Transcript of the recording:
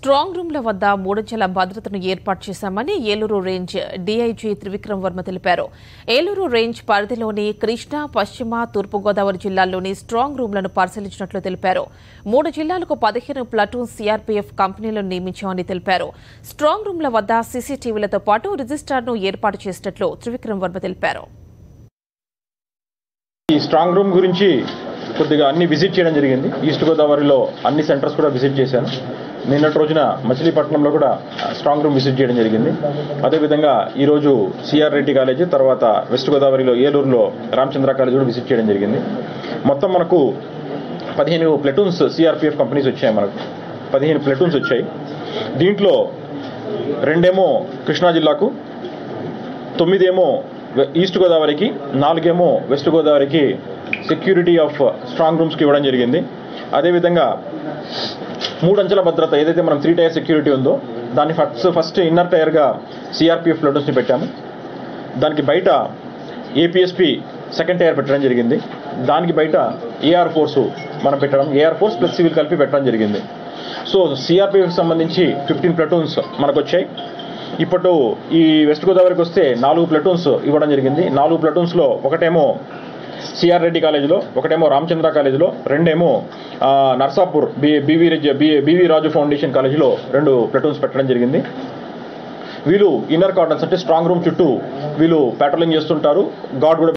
strong రూమ్ల వద్ద మూడంచెల భద్రతను ఏర్పాటు చేశామని ఏలూరు రేంజ్ డీఐజీ త్రివిక్రమ్ వర్మ తెలిపారు ఏలూరు రేంజ్ పరిధిలోని కృష్ణా పశ్చిమ తూర్పుగోదావరి జిల్లాల్లోని స్ట్రాంగ్ రూమ్లను పరిశీలించినట్లు తెలిపారు మూడు జిల్లాలకు పదిహేను ప్లటూన్ సీఆర్పీఎఫ్ కంపెనీలను నియమించామని తెలిపారు స్ట్రాంగ్ రూమ్ల వద్ద సీసీటీవీలతో పాటు రిజిస్టార్ను ఏర్పాటు చేసినట్లు త్రివిక్రమ్ వర్మ తెలిపారు ఈ స్ట్రాంగ్ రూమ్ గురించి కొద్దిగా అన్ని విజిట్ చేయడం జరిగింది ఈస్ట్ గోదావరిలో అన్ని సెంటర్స్ కూడా విజిట్ చేశాను నిన్నటి రోజున మచిలీపట్నంలో కూడా స్ట్రాంగ్ రూమ్ విజిట్ చేయడం జరిగింది అదేవిధంగా ఈరోజు సిఆర్ రెడ్డి కాలేజీ తర్వాత వెస్ట్ గోదావరిలో ఏలూరులో రామచంద్ర కాలేజీ కూడా విజిట్ చేయడం జరిగింది మొత్తం మనకు పదిహేను ప్లటూన్స్ సిఆర్పిఎఫ్ కంపెనీస్ వచ్చాయి మనకు పదిహేను ప్లటూన్స్ వచ్చాయి దీంట్లో రెండేమో కృష్ణా జిల్లాకు తొమ్మిదేమో వె- ఈస్ట్ గోదావరికి నాలుగేమో వెస్ట్ గోదావరికి సెక్యూరిటీ ఆఫ్ స్ట్రాంగ్ రూమ్స్కి ఇవ్వడం జరిగింది అదేవిధంగా మూడు అంచెల భద్రత ఏదైతే మనం త్రీ టైర్ సెక్యూరిటీ ఉందో దాన్ని ఫస్ట్ ఫస్ట్ ఇన్నర్ టైర్గా సిఆర్పిఎఫ్ ప్లటూన్స్ని పెట్టాము దానికి బయట ఏపీఎస్పి సెకండ్ టైర్ పెట్టడం జరిగింది దానికి బయట ఏఆర్ ఫోర్స్ మనం పెట్టడం ఏఆర్ ఫోర్స్ ప్లస్ సివిల్ కలిపి పెట్టడం జరిగింది సో సిఆర్పిఎఫ్ సంబంధించి ఫిఫ్టీన్ ప్లటూన్స్ మనకు వచ్చాయి ఇప్పుడు ఈ వెస్ట్ గోదావరికి వస్తే నాలుగు ప్లటూన్స్ ఇవ్వడం జరిగింది నాలుగు ప్లటూన్స్లో ఒకటేమో సిఆర్ రెడ్డి కాలేజీలో ఒకటేమో రామచంద్ర కాలేజీలో రెండేమో ఆ, Narsapur B BV Reddy- B BV Raju foundation కాలేజీలో రెండు ప్లటూన్స్ పెట్టడం జరిగింది వీళ్ళు ఇన్నర్ కార్డన్స్ అంటే స్ట్రాంగ్ రూమ్ చుట్టూ వీళ్ళు పెట్రోలింగ్ చేస్తుంటారు గార్డ్ కూడా